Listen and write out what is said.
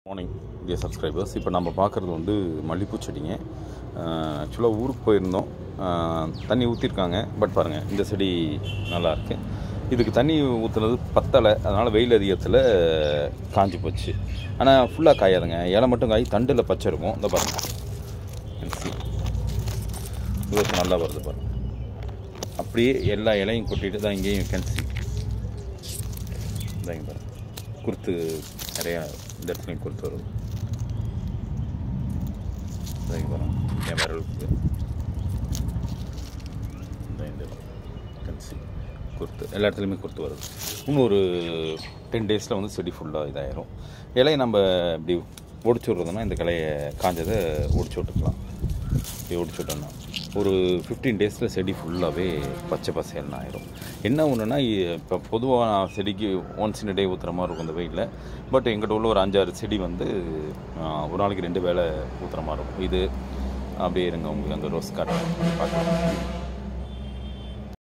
morning டிய subscribers இப்போ நம்ம பார்க்குறது வந்து மல்லிப்பூ செடிங்க ஆக்சுவலாக ஊருக்கு போயிருந்தோம் ஆஹ் தண்ணி ஊற்றிருக்காங்க பட் பாருங்கள் இந்த செடி நல்லா இருக்கு இதுக்கு தண்ணி ஊற்றுனது பத்தலை அதனால் வெயில் அதிகத்தில் காஞ்சி போச்சு ஆனால் ஃபுல்லாக காயாதுங்க இலை மட்டும் காய் தண்டில் பச்சை இருக்கும் இந்த பாருங்கள் ரோஸ் நல்லா வருது பாருங்க அப்படியே எல்லா இலையும் கொட்டிட்டு தான் இங்கேயும் கேன்சி இதாங்க பாருங்க குருத்து நிறையா இந்த இடத்துலையும் குருத்து வருது இதாங்க பாருங்க என் விரலுக்கு இந்த இந்த கன்சி குருத்து எல்லா இடத்துலையுமே குருத்து வருது இன்னும் ஒரு டென் டேஸில் வந்து செடி ஃபுல்லாக இதாயிரும் இலையை நம்ம இப்படி ஒடிச்சு விட்றதுன்னா இந்த கிளையை காஞ்சதை ஒடிச்சு விட்டுக்கலாம் இப்படி ஒடிச்சு விட்டோம்னா ஒரு ஃபிஃப்டீன் டேஸில் செடி ஃபுல்லாகவே பச்சை பசேல்னு ஆயிரும் என்ன ஒன்றுனா இப்போ பொதுவாக செடிக்கு ஒன்ஸ் இன் டே ஊற்றுற மாதிரி இருக்கும் இந்த வெயிலில் பட் எங்கிட்ட உள்ள ஒரு அஞ்சாறு செடி வந்து ஆஹ், ஒரு நாளைக்கு ரெண்டு வேளை ஊற்றுற மாதிரி இருக்கும் இது அப்படியே இருங்க உங்களுக்கு அந்த ரோஸ் கார்டு பார்க்கலாம்